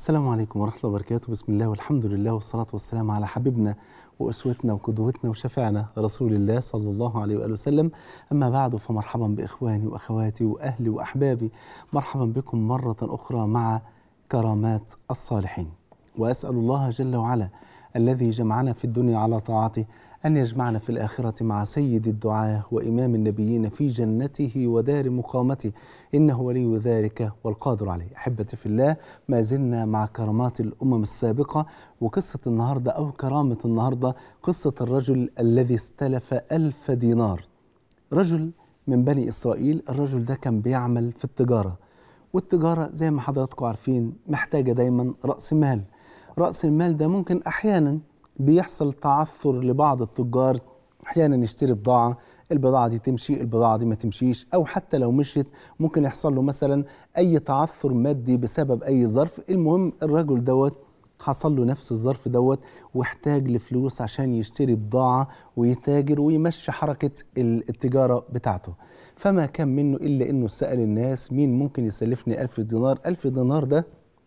السلام عليكم ورحمة الله وبركاته بسم الله والحمد لله والصلاة والسلام على حبيبنا وأسوتنا وقدوتنا وشفعنا رسول الله صلى الله عليه وآله وسلم أما بعد فمرحبا بإخواني وأخواتي وأهلي وأحبابي مرحبا بكم مرة أخرى مع كرامات الصالحين وأسأل الله جل وعلا الذي جمعنا في الدنيا على طاعته أن يجمعنا في الآخرة مع سيد الدعاة وإمام النبيين في جنته ودار مقامته إنه ولي ذلك والقادر عليه أحبتي في الله ما زلنا مع كرامات الأمم السابقة وقصة النهاردة أو كرامة النهاردة قصة الرجل الذي استلف ألف دينار رجل من بني إسرائيل الرجل ده كان بيعمل في التجارة والتجارة زي ما حضراتكم عارفين محتاجة دايما رأس مال رأس المال ده ممكن أحيانا بيحصل تعثر لبعض التجار احيانا يشتري بضاعه البضاعه دي تمشي البضاعه دي ما تمشيش او حتى لو مشيت ممكن يحصل له مثلا اي تعثر مادي بسبب اي ظرف المهم الرجل دوت حصل له نفس الظرف دوت واحتاج لفلوس عشان يشتري بضاعه ويتاجر ويمشي حركه التجاره بتاعته فما كان منه الا انه سال الناس مين ممكن يسلفني ألف دينار ألف دينار ده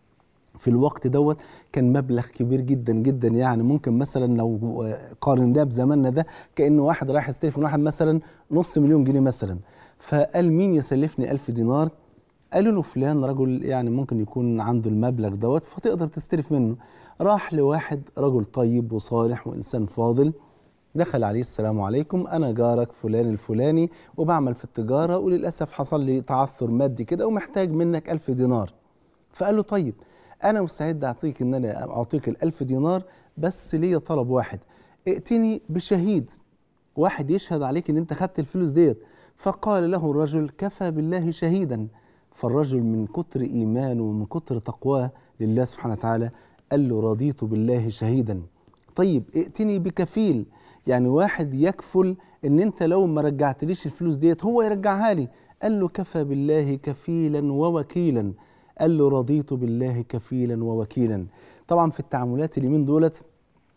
في الوقت دوت كان مبلغ كبير جدا جدا يعني ممكن مثلا لو قارناه بزماننا ده كانه واحد رايح يستلف من واحد مثلا نص مليون جنيه مثلا فقال مين يسلفني ألف دينار قالوا له فلان رجل يعني ممكن يكون عنده المبلغ دوت فتقدر تستلف منه راح لواحد رجل طيب وصالح وإنسان فاضل دخل عليه السلام عليكم أنا جارك فلان الفلاني وبعمل في التجارة وللأسف حصل لي تعثر مادي كده ومحتاج منك ألف دينار فقال له طيب انا مستعد اعطيك ان انا اعطيك الألف دينار بس ليا طلب واحد ائتني بشهيد واحد يشهد عليك ان انت خدت الفلوس ديت فقال له الرجل كفى بالله شهيدا فالرجل من كتر ايمانه ومن كتر تقواه لله سبحانه وتعالى قال له رضيت بالله شهيدا طيب ائتني بكفيل يعني واحد يكفل ان انت لو ما رجعتليش الفلوس ديت هو يرجعها لي قال له كفى بالله كفيلا ووكيلا قال له رضيت بالله كفيلا ووكيلا طبعا في التعاملات اليومين دولت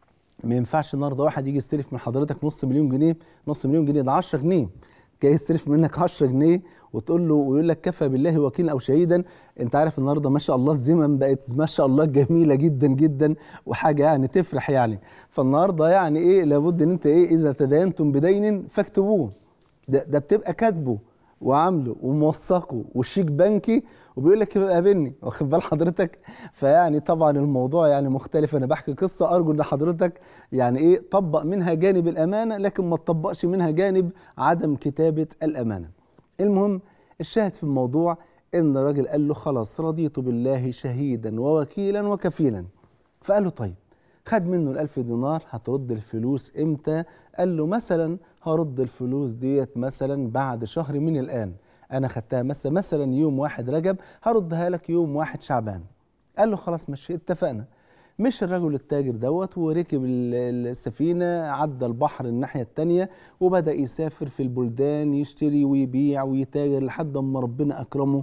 ما ينفعش النهارده واحد يجي يستلف من حضرتك نص مليون جنيه نص مليون جنيه ده 10 جنيه جاي يستلف منك 10 جنيه وتقول له ويقول لك كفى بالله وكيلا او شهيدا انت عارف النهارده ما شاء الله الزمن بقت ما شاء الله جميله جدا جدا وحاجه يعني تفرح يعني فالنهارده يعني ايه لابد ان انت ايه اذا تداينتم بدين فاكتبوه ده, ده بتبقى كاتبه وعامله وموثقه وشيك بنكي وبيقول لك يبقى قابلني واخد بال حضرتك فيعني طبعا الموضوع يعني مختلف انا بحكي قصه ارجو ان حضرتك يعني ايه طبق منها جانب الامانه لكن ما تطبقش منها جانب عدم كتابه الامانه المهم الشاهد في الموضوع ان الراجل قال له خلاص رضيت بالله شهيدا ووكيلا وكفيلا فقال له طيب خد منه الألف دينار هترد الفلوس إمتى؟ قال له مثلا هرد الفلوس ديت مثلا بعد شهر من الآن أنا خدتها مثلا مثلا يوم واحد رجب هردها لك يوم واحد شعبان قال له خلاص ماشي اتفقنا مش الرجل التاجر دوت وركب السفينة عدى البحر الناحية التانية وبدأ يسافر في البلدان يشتري ويبيع ويتاجر لحد ما ربنا أكرمه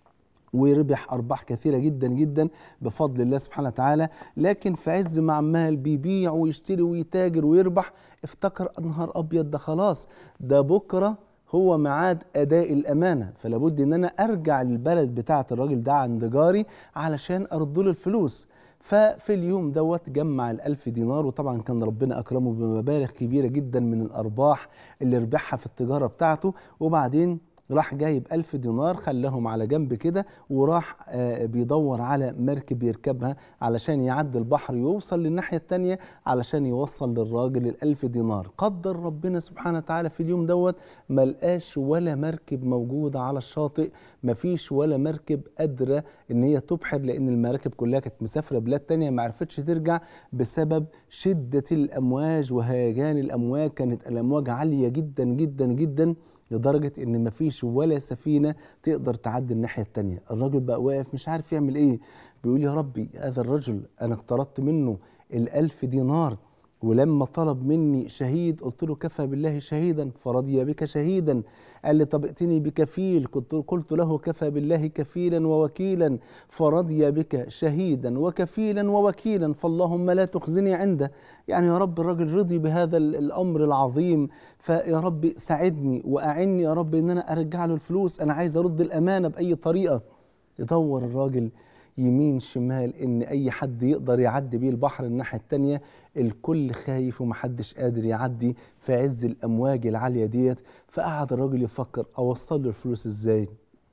وربح ارباح كثيره جدا جدا بفضل الله سبحانه وتعالى لكن في عز ما عمال بيبيع ويشتري ويتاجر ويربح افتكر نهار ابيض ده خلاص ده بكره هو ميعاد اداء الامانه فلابد ان انا ارجع للبلد بتاعه الراجل ده عند جاري علشان ارد له الفلوس ففي اليوم دوت جمع الألف دينار وطبعا كان ربنا أكرمه بمبالغ كبيرة جدا من الأرباح اللي ربحها في التجارة بتاعته وبعدين راح جايب ألف دينار خلاهم على جنب كده وراح آه بيدور على مركب يركبها علشان يعدي البحر يوصل للناحية التانية علشان يوصل للراجل الألف دينار قدر ربنا سبحانه وتعالى في اليوم دوت ملقاش ولا مركب موجودة على الشاطئ مفيش ولا مركب قادرة إن هي تبحر لأن المراكب كلها كانت مسافرة بلاد تانية ما عرفتش ترجع بسبب شدة الأمواج وهيجان الأمواج كانت الأمواج عالية جدا جدا جدا لدرجة إن مفيش ولا سفينة تقدر تعدي الناحية التانية الراجل بقى واقف مش عارف يعمل إيه بيقول يا ربي هذا الرجل أنا اقترضت منه الألف دينار ولما طلب مني شهيد قلت له كفى بالله شهيدا فرضي بك شهيدا قال لي طب ائتني بكفيل كنت قلت له كفى بالله كفيلا ووكيلا فرضي بك شهيدا وكفيلا ووكيلا فاللهم لا تخزني عنده يعني يا رب الراجل رضي بهذا الامر العظيم فيا رب ساعدني واعني يا رب ان انا ارجع له الفلوس انا عايز ارد الامانه باي طريقه يدور الراجل يمين شمال ان اي حد يقدر يعدي بيه البحر الناحيه التانيه الكل خايف ومحدش قادر يعدي في عز الامواج العاليه ديت فقعد الراجل يفكر اوصل له الفلوس ازاي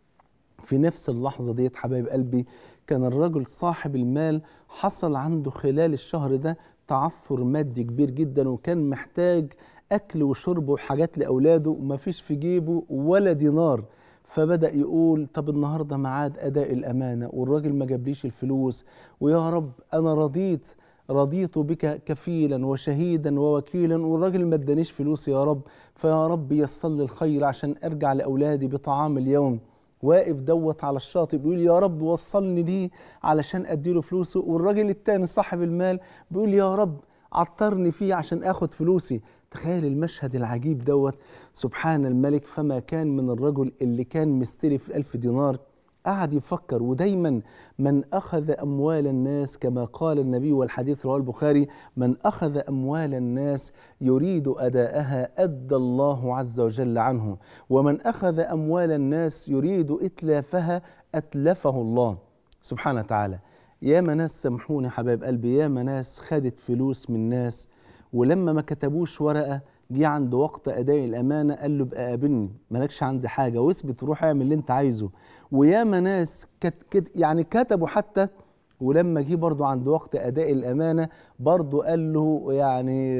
في نفس اللحظة ديت حبايب قلبي كان الرجل صاحب المال حصل عنده خلال الشهر ده تعثر مادي كبير جدا وكان محتاج أكل وشرب وحاجات لأولاده ومفيش في جيبه ولا دينار فبدأ يقول طب النهاردة ميعاد أداء الأمانة والراجل ما جابليش الفلوس ويا رب أنا رضيت رضيت بك كفيلا وشهيدا ووكيلا والراجل ما ادانيش فلوس يا رب فيا رب يسر لي الخير عشان ارجع لاولادي بطعام اليوم واقف دوت على الشاطئ بيقول يا رب وصلني ليه علشان اديله فلوسه والراجل التاني صاحب المال بيقول يا رب عطرني فيه عشان اخد فلوسي تخيل المشهد العجيب دوت سبحان الملك فما كان من الرجل اللي كان مستلف ألف دينار قعد يفكر ودايما من أخذ أموال الناس كما قال النبي والحديث رواه البخاري من أخذ أموال الناس يريد أداءها أدى الله عز وجل عنه ومن أخذ أموال الناس يريد إتلافها أتلفه الله سبحانه وتعالى يا ناس سامحوني حبايب قلبي يا ناس خدت فلوس من ناس ولما ما كتبوش ورقة جه عند وقت أداء الأمانة قال له ابقى قابلني مالكش عندي حاجة واثبت روح اعمل اللي أنت عايزه وياما ناس كت كت يعني كتبوا حتى ولما جه برضه عند وقت أداء الأمانة برضه قال له يعني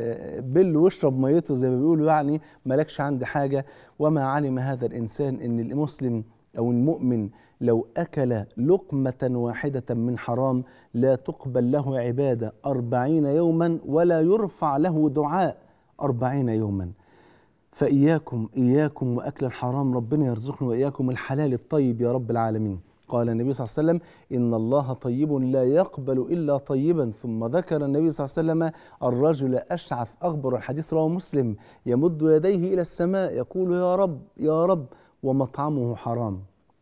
بل واشرب ميته زي ما بيقولوا يعني مالكش عندي حاجة وما علم هذا الإنسان إن المسلم أو المؤمن لو أكل لقمة واحدة من حرام لا تقبل له عبادة أربعين يوما ولا يرفع له دعاء أربعين يوما فإياكم إياكم وأكل الحرام ربنا يرزقنا وإياكم الحلال الطيب يا رب العالمين قال النبي صلى الله عليه وسلم إن الله طيب لا يقبل إلا طيبا ثم ذكر النبي صلى الله عليه وسلم الرجل أشعث أخبر الحديث رواه مسلم يمد يديه إلى السماء يقول يا رب يا رب ومطعمه حرام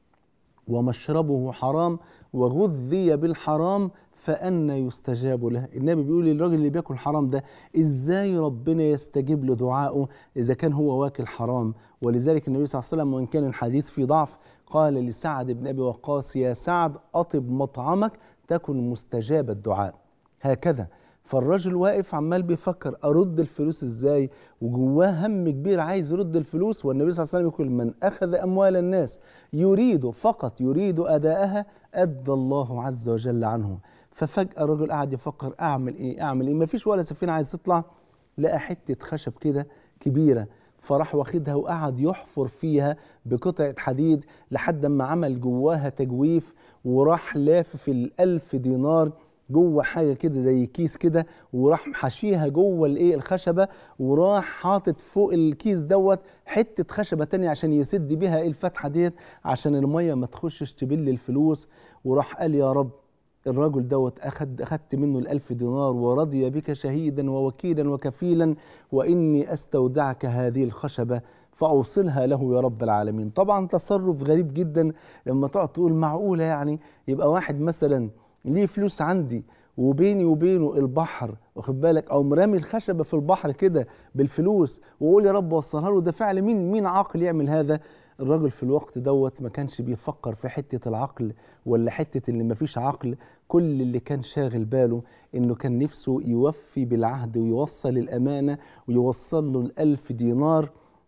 ومشربه حرام وغذي بالحرام فأنا يستجاب له النبي بيقول للراجل اللي بياكل حرام ده ازاي ربنا يستجيب له دعائه اذا كان هو واكل حرام ولذلك النبي صلى الله عليه وسلم وان كان الحديث فيه ضعف قال لسعد بن ابي وقاص يا سعد اطب مطعمك تكن مستجاب الدعاء هكذا فالراجل واقف عمال بيفكر ارد الفلوس ازاي وجواه هم كبير عايز يرد الفلوس والنبي صلى الله عليه وسلم يقول من اخذ اموال الناس يريد فقط يريد اداءها ادى الله عز وجل عنه ففجاه الراجل قعد يفكر اعمل ايه اعمل ايه مفيش ولا سفينه عايز تطلع لقى حته خشب كده كبيره فراح واخدها وقعد يحفر فيها بقطعة حديد لحد ما عمل جواها تجويف وراح لافف الألف دينار جوه حاجه كده زي كيس كده وراح حشيها جوه الايه الخشبه وراح حاطط فوق الكيس دوت حته خشبه تانية عشان يسد بيها ايه الفتحه ديت عشان الميه ما تخشش تبل الفلوس وراح قال يا رب الرجل دوت أخد أخدت منه الألف دينار ورضي بك شهيدا ووكيلا وكفيلا وإني أستودعك هذه الخشبة فأوصلها له يا رب العالمين طبعا تصرف غريب جدا لما تقعد تقول معقولة يعني يبقى واحد مثلا ليه فلوس عندي وبيني وبينه البحر واخد بالك او مرامي الخشبه في البحر كده بالفلوس واقول يا رب وصلها له ده فعل مين مين عاقل يعمل هذا الراجل في الوقت دوت ما كانش بيفكر في حته العقل ولا حته اللي ما فيش عقل كل اللي كان شاغل باله انه كان نفسه يوفي بالعهد ويوصل الامانه ويوصل له الالف دينار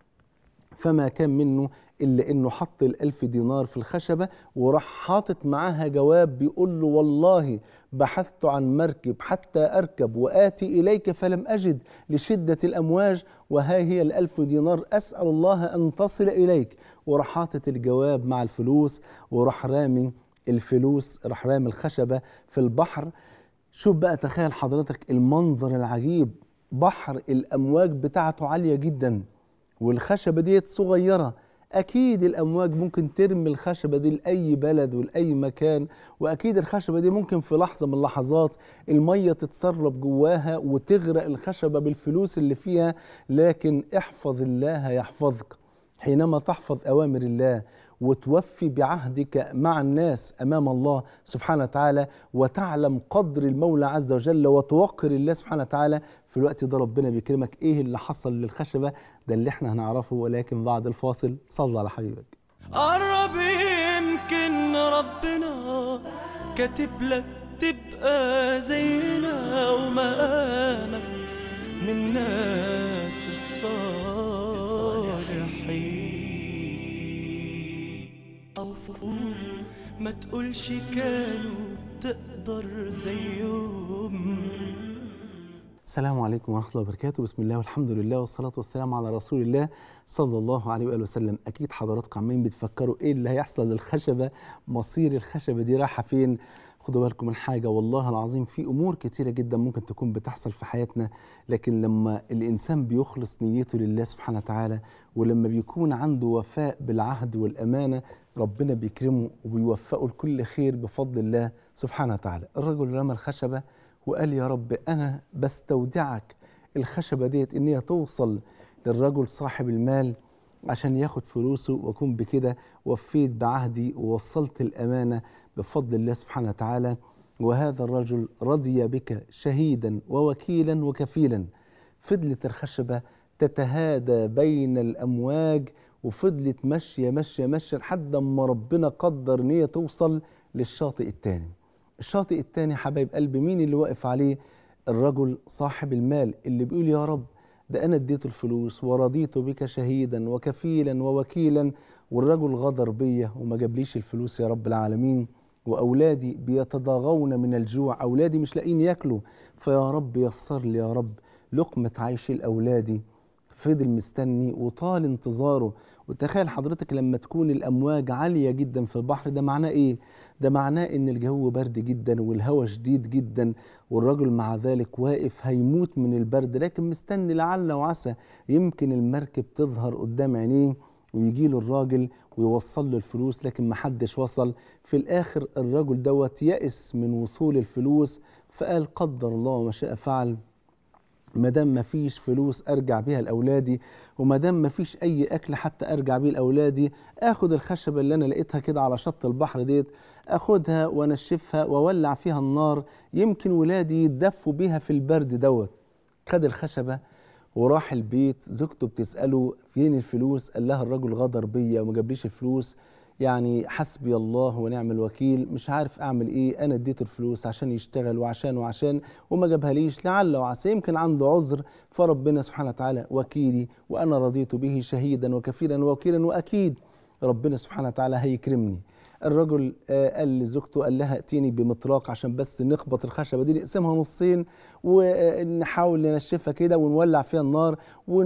فما كان منه إلا إنه حط الألف دينار في الخشبة وراح حاطط معاها جواب بيقول له والله بحثت عن مركب حتى أركب وآتي إليك فلم أجد لشدة الأمواج وها هي الألف دينار أسأل الله أن تصل إليك وراح حاطط الجواب مع الفلوس وراح رامي الفلوس راح رامي الخشبة في البحر شوف بقى تخيل حضرتك المنظر العجيب بحر الأمواج بتاعته عالية جدا والخشبة ديت صغيرة أكيد الأمواج ممكن ترمي الخشبة دي لأي بلد ولأي مكان وأكيد الخشبة دي ممكن في لحظة من اللحظات المية تتسرب جواها وتغرق الخشبة بالفلوس اللي فيها لكن احفظ الله يحفظك حينما تحفظ أوامر الله وتوفي بعهدك مع الناس امام الله سبحانه وتعالى وتعلم قدر المولى عز وجل وتوقر الله سبحانه وتعالى في الوقت ده ربنا بيكرمك ايه اللي حصل للخشبه ده اللي احنا هنعرفه ولكن بعد الفاصل صلى على حبيبك قرب يمكن ربنا كاتب لك تبقى زينا ومقامك من ناس الصالحين أو فوق ما تقولش كانوا تقدر زيهم السلام عليكم ورحمة الله وبركاته بسم الله والحمد لله والصلاة والسلام على رسول الله صلى الله عليه وآله وسلم أكيد حضراتكم عمالين بتفكروا إيه اللي هيحصل للخشبة مصير الخشبة دي رايحة فين خدوا بالكم من حاجة والله العظيم في أمور كتيرة جدا ممكن تكون بتحصل في حياتنا لكن لما الإنسان بيخلص نيته لله سبحانه وتعالى ولما بيكون عنده وفاء بالعهد والأمانة ربنا بيكرمه وبيوفقه لكل خير بفضل الله سبحانه وتعالى الرجل رمى الخشبة وقال يا رب أنا بستودعك الخشبة ديت إن هي توصل للرجل صاحب المال عشان ياخد فلوسه وأكون بكده وفيت بعهدي ووصلت الأمانة بفضل الله سبحانه وتعالى وهذا الرجل رضي بك شهيدا ووكيلا وكفيلا فضلت الخشبة تتهادى بين الأمواج وفضلت ماشية ماشية ماشية لحد ما ربنا قدر إن هي توصل للشاطئ التاني الشاطئ التاني حبايب قلبي مين اللي واقف عليه الرجل صاحب المال اللي بيقول يا رب ده انا اديته الفلوس ورضيت بك شهيدا وكفيلا ووكيلا والرجل غدر بيا وما جابليش الفلوس يا رب العالمين واولادي بيتضاغون من الجوع اولادي مش لاقيين ياكلوا فيا رب يسر لي يا رب لقمه عيش لاولادي فضل مستني وطال انتظاره وتخيل حضرتك لما تكون الامواج عاليه جدا في البحر ده معناه ايه ده معناه ان الجو برد جدا والهواء شديد جدا والرجل مع ذلك واقف هيموت من البرد لكن مستني لعل وعسى يمكن المركب تظهر قدام عينيه ويجي له الراجل ويوصل له الفلوس لكن محدش وصل في الاخر الرجل دوت يأس من وصول الفلوس فقال قدر الله وما شاء فعل ما دام ما فيش فلوس ارجع بيها لاولادي وما دام ما فيش اي اكل حتى ارجع بيه لاولادي اخد الخشبه اللي انا لقيتها كده على شط البحر ديت اخدها وانشفها واولع فيها النار يمكن ولادي يتدفوا بيها في البرد دوت خد الخشبه وراح البيت زوجته بتساله فين الفلوس قال لها الرجل غدر بيا وما جابليش الفلوس يعني حسبي الله ونعم الوكيل مش عارف اعمل ايه انا اديته الفلوس عشان يشتغل وعشان وعشان وما جابها ليش لعل وعسى يمكن عنده عذر فربنا سبحانه وتعالى وكيلي وانا رضيت به شهيدا وكفيلا ووكيلا واكيد ربنا سبحانه وتعالى هيكرمني الرجل آه قال لزوجته قال لها ائتيني بمطراق عشان بس نخبط الخشبه دي نقسمها نصين ونحاول ننشفها كده ونولع فيها النار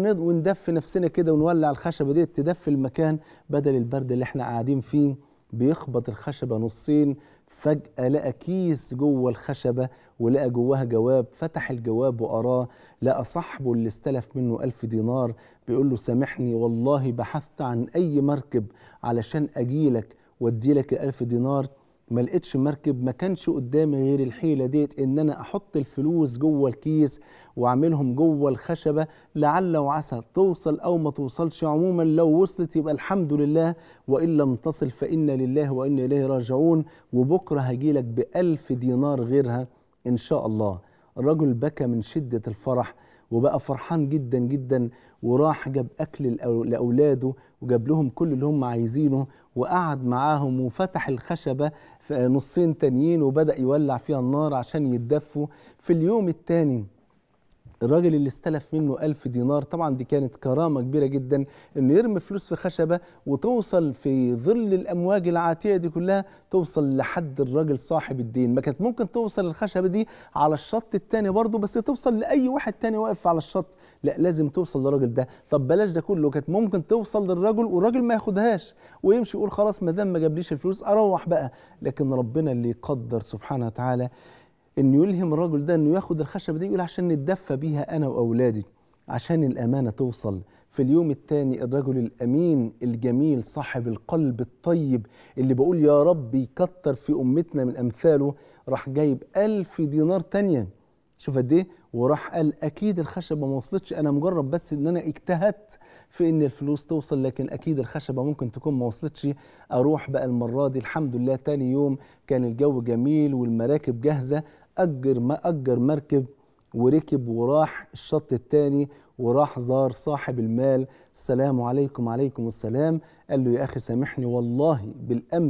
وندفي نفسنا كده ونولع الخشبه دي تدفي المكان بدل البرد اللي احنا قاعدين فيه بيخبط الخشبه نصين فجأة لقى كيس جوه الخشبة ولقى جواها جواب فتح الجواب وقراه لقى صاحبه اللي استلف منه ألف دينار بيقول له سامحني والله بحثت عن أي مركب علشان أجيلك وادي لك الألف دينار ما لقيتش مركب ما كانش قدامي غير الحيله ديت ان انا احط الفلوس جوه الكيس واعملهم جوه الخشبه لعل وعسى توصل او ما توصلش عموما لو وصلت يبقى الحمد لله وان لم تصل فانا لله وانا اليه راجعون وبكره هجي لك بألف دينار غيرها ان شاء الله الرجل بكى من شده الفرح وبقى فرحان جدا جدا وراح جاب اكل لاولاده وجاب لهم كل اللي هم عايزينه وقعد معاهم وفتح الخشبه في نصين تانيين وبدا يولع فيها النار عشان يتدفوا في اليوم الثاني الراجل اللي استلف منه ألف دينار طبعا دي كانت كرامة كبيرة جدا انه يرمي فلوس في خشبة وتوصل في ظل الأمواج العاتية دي كلها توصل لحد الراجل صاحب الدين ما كانت ممكن توصل الخشبة دي على الشط التاني برضه بس توصل لأي واحد تاني واقف على الشط لا لازم توصل للراجل ده طب بلاش ده كله كانت ممكن توصل للراجل والراجل ما ياخدهاش ويمشي يقول خلاص ما دام ما جابليش الفلوس اروح بقى لكن ربنا اللي يقدر سبحانه وتعالى انه يلهم الرجل ده انه ياخد الخشبه دي يقول عشان نتدفى بيها انا واولادي عشان الامانه توصل في اليوم الثاني الرجل الامين الجميل صاحب القلب الطيب اللي بقول يا رب يكتر في امتنا من امثاله راح جايب ألف دينار تانية شوف قد ايه وراح قال اكيد الخشبه ما وصلتش انا مجرد بس ان انا اجتهدت في ان الفلوس توصل لكن اكيد الخشبه ممكن تكون ما وصلتش اروح بقى المره دي الحمد لله تاني يوم كان الجو جميل والمراكب جاهزه اجر ما اجر مركب وركب وراح الشط التاني وراح زار صاحب المال السلام عليكم عليكم السلام قال له يا اخي سامحني والله بالامس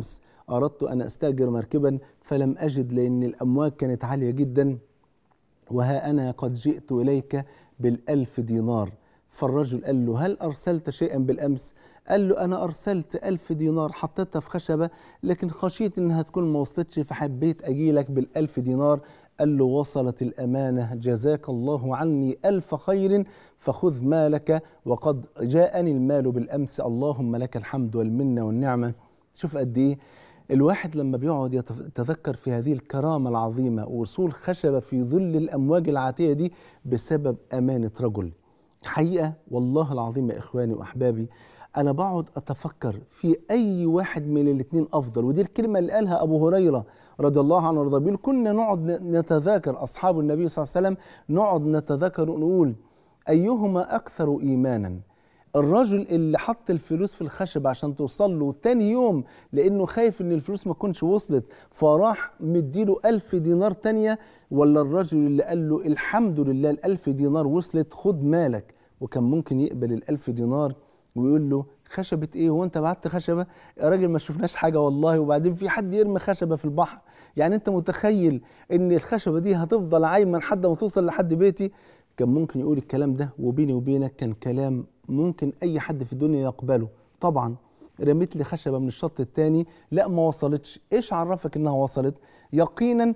أردت أن أستأجر مركبا فلم أجد لأن الأمواج كانت عالية جدا وها أنا قد جئت إليك بالألف دينار فالرجل قال له هل أرسلت شيئا بالأمس؟ قال له أنا أرسلت ألف دينار حطيتها في خشبة لكن خشيت إنها تكون ما وصلتش فحبيت أجيلك بالألف دينار قال له وصلت الأمانة جزاك الله عني ألف خير فخذ مالك وقد جاءني المال بالأمس اللهم لك الحمد والمنة والنعمة شوف قد إيه الواحد لما بيقعد يتف- يتذكر في هذه الكرامة العظيمة وصول خشبة في ظل الأمواج العاتية دي بسبب أمانة رجل حقيقة والله العظيم يا إخواني وأحبابي أنا بقعد أتفكر في أي واحد من الاثنين أفضل ودي الكلمة اللي قالها أبو هريرة رضي الله عنه وارضاه بيقول كنا نقعد ن- نتذاكر أصحاب النبي صلى الله عليه وسلم نقعد نتذاكر ونقول أيهما أكثر إيمانا الرجل اللي حط الفلوس في الخشب عشان توصل له تاني يوم لانه خايف ان الفلوس ما تكونش وصلت فراح مديله ألف دينار تانية ولا الرجل اللي قال له الحمد لله الألف دينار وصلت خد مالك وكان ممكن يقبل الألف دينار ويقول له خشبة ايه هو انت بعت خشبة يا راجل ما شفناش حاجة والله وبعدين في حد يرمي خشبة في البحر يعني انت متخيل ان الخشبة دي هتفضل عايمة لحد ما توصل لحد بيتي كان ممكن يقول الكلام ده وبيني وبينك كان كلام ممكن اي حد في الدنيا يقبله طبعا رميت لي خشبه من الشط الثاني لا ما وصلتش ايش عرفك انها وصلت يقينا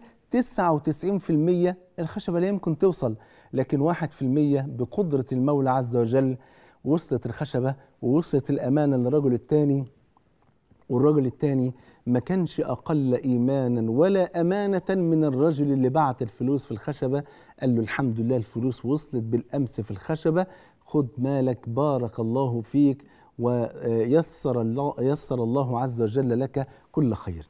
99% الخشبه لا يمكن توصل لكن 1% بقدره المولى عز وجل وصلت الخشبه ووصلت الامانه للرجل الثاني والراجل التاني ما كانش أقل إيمانا ولا أمانة من الرجل اللي بعت الفلوس في الخشبة قال له الحمد لله الفلوس وصلت بالأمس في الخشبة خد مالك بارك الله فيك ويسر الله, يسر الله عز وجل لك كل خير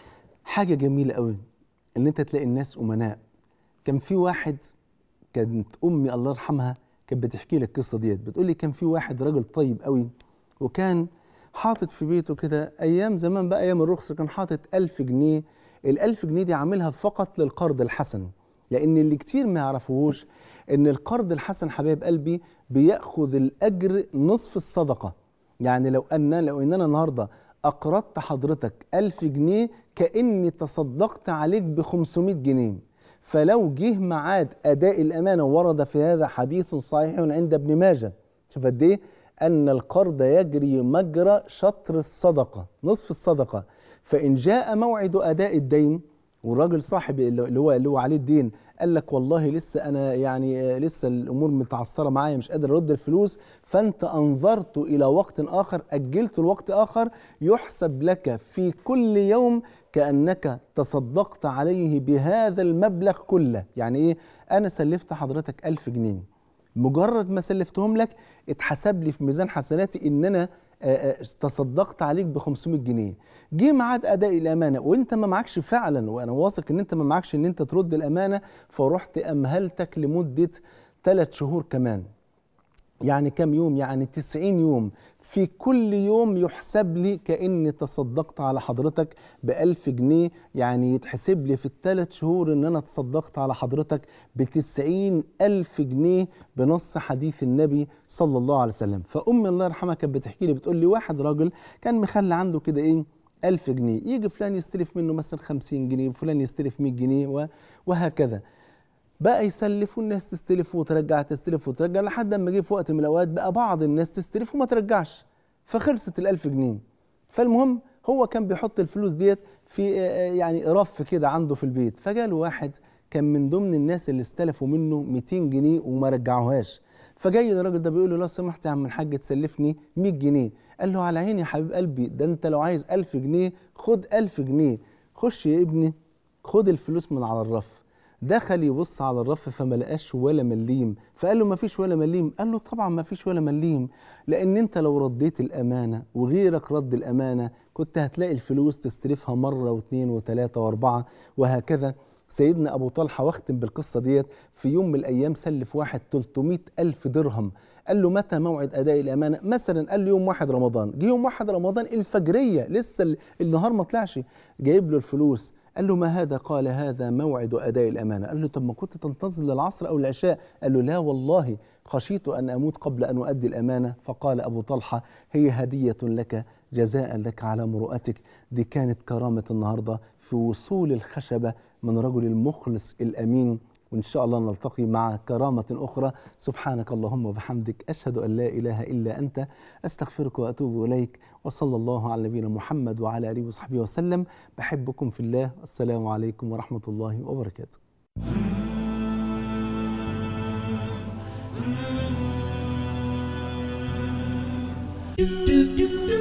حاجة جميلة قوي ان انت تلاقي الناس امناء كان في واحد كانت امي الله يرحمها كانت بتحكي لي القصه ديت بتقول لي كان في واحد راجل طيب قوي وكان حاطط في بيته كده ايام زمان بقى ايام الرخصه كان حاطط ألف جنيه الألف جنيه دي عاملها فقط للقرض الحسن لان اللي كتير ما يعرفوهوش ان القرض الحسن حبايب قلبي بياخذ الاجر نصف الصدقه يعني لو ان لو ان انا النهارده اقرضت حضرتك ألف جنيه كاني تصدقت عليك ب 500 جنيه فلو جه ميعاد اداء الامانه ورد في هذا حديث صحيح عند ابن ماجه شوف قد ايه ان القرض يجري مجرى شطر الصدقه نصف الصدقه فان جاء موعد اداء الدين والراجل صاحب اللي هو اللي هو عليه الدين قال لك والله لسه انا يعني آه، لسه الامور متعثره معايا مش قادر ارد الفلوس فانت انظرت الى وقت اخر اجلت لوقت اخر يحسب لك في كل يوم كانك تصدقت عليه بهذا المبلغ كله يعني ايه انا سلفت حضرتك ألف جنيه مجرد ما سلفتهم لك اتحسب لي في ميزان حسناتي ان انا آه، آه، تصدقت عليك ب 500 جنيه جه ميعاد اداء الامانه وانت ما معكش فعلا وانا واثق ان انت ما معكش ان انت ترد الامانه فرحت امهلتك لمده ثلاث شهور كمان يعني كم يوم يعني 90 يوم في كل يوم يحسب لي كأني تصدقت على حضرتك بألف جنيه يعني يتحسب لي في الثلاث شهور ان انا تصدقت على حضرتك بتسعين ألف جنيه بنص حديث النبي صلى الله عليه وسلم فأمي الله يرحمها كانت بتحكي لي بتقول لي واحد راجل كان مخلي عنده كده ايه ألف جنيه يجي فلان يستلف منه مثلا خمسين جنيه وفلان يستلف 100 جنيه و- وهكذا بقى يسلفوا الناس تستلف وترجع تستلف وترجع لحد ما جه في وقت من الاوقات بقى بعض الناس تستلف وما ترجعش فخلصت الألف جنيه فالمهم هو كان بيحط الفلوس ديت في آه، آه، يعني رف كده عنده في البيت فجاله واحد كان من ضمن الناس اللي استلفوا منه 200 جنيه وما رجعوهاش فجاي الراجل ده بيقول له لو سمحت يا عم الحاج تسلفني 100 جنيه قال له على عيني يا حبيب قلبي ده انت لو عايز 1000 جنيه خد 1000 جنيه خش يا ابني خد الفلوس من على الرف دخل يبص على الرف فما لقاش ولا مليم فقال له ما فيش ولا مليم قال له طبعا ما فيش ولا مليم لان انت لو رديت الامانه وغيرك رد الامانه كنت هتلاقي الفلوس تستلفها مره واثنين وثلاثه واربعه وهكذا سيدنا ابو طلحه واختم بالقصه ديت في يوم من الايام سلف واحد 300 الف درهم قال له متى موعد اداء الامانه مثلا قال له يوم واحد رمضان جه يوم واحد رمضان الفجريه لسه ال- النهار ما طلعش جايب له الفلوس قال له ما هذا قال هذا موعد اداء الامانه قال له طب ما كنت تنتظر للعصر او العشاء قال له لا والله خشيت ان اموت قبل ان اؤدي الامانه فقال ابو طلحه هي هديه لك جزاء لك على مروءتك دي كانت كرامة النهاردة في وصول الخشبة من رجل المخلص الأمين وإن شاء الله نلتقي مع كرامة أخرى سبحانك اللهم وبحمدك أشهد أن لا إله إلا أنت أستغفرك وأتوب إليك وصلى الله على نبينا محمد وعلى آله وصحبه وسلم بحبكم في الله السلام عليكم ورحمة الله وبركاته do do do